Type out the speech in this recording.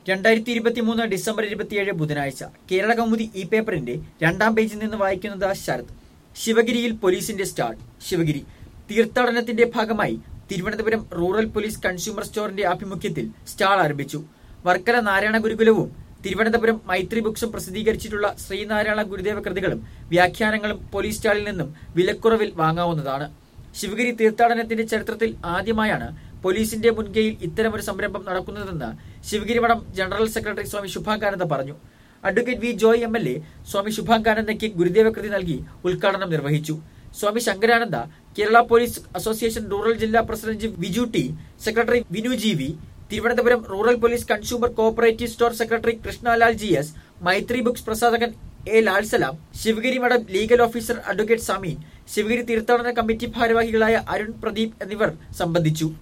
രണ്ടായിരത്തി ഇരുപത്തി മൂന്ന് ഡിസംബർ ഇരുപത്തിയേഴ് ബുധനാഴ്ച കേരള കൗമുദി ഇ പേപ്പറിന്റെ രണ്ടാം പേജിൽ നിന്ന് വായിക്കുന്നത് ശരത് ശിവഗിരിയിൽ പോലീസിന്റെ സ്റ്റാൾ ശിവഗിരി തീർത്ഥാടനത്തിന്റെ ഭാഗമായി തിരുവനന്തപുരം റൂറൽ പോലീസ് കൺസ്യൂമർ സ്റ്റോറിന്റെ ആഭിമുഖ്യത്തിൽ സ്റ്റാൾ ആരംഭിച്ചു വർക്കല നാരായണ ഗുരുകുലവും തിരുവനന്തപുരം മൈത്രി ബുക്സും പ്രസിദ്ധീകരിച്ചിട്ടുള്ള ശ്രീനാരായണ ഗുരുദേവ കൃതികളും വ്യാഖ്യാനങ്ങളും പോലീസ് സ്റ്റാളിൽ നിന്നും വിലക്കുറവിൽ വാങ്ങാവുന്നതാണ് ശിവഗിരി തീർത്ഥാടനത്തിന്റെ ചരിത്രത്തിൽ ആദ്യമായാണ് പോലീസിന്റെ മുൻകൈയിൽ ഇത്തരമൊരു സംരംഭം നടക്കുന്നതെന്ന് ശിവഗിരി മഠം ജനറൽ സെക്രട്ടറി സ്വാമി ശുഭാകാനന്ദ പറഞ്ഞു advocate V Joy M L A Swami ശുഭാകാനന്ദയ്ക്ക് ഗുരുദേവ കൃതി നൽകി ഉദ്ഘാടനം നിർവഹിച്ചു Swami Shankarananda Kerala police association rural ജില്ലാ president Viju T secretary Vinu G V Thiruvananthapuram rural police consumer cooperative store secretary Krishnalal G S Maithri books പ്രസാധകൻ എ ലാൽസലാം ശിവഗിരി മഠം legal officer advocate Sameen Sivagiri തീർത്ഥാടന കമ്മിറ്റി ഭാരവാഹികളായ അരുൺ പ്രദീപ് എന്നിവർ സംബന്ധിച്ചു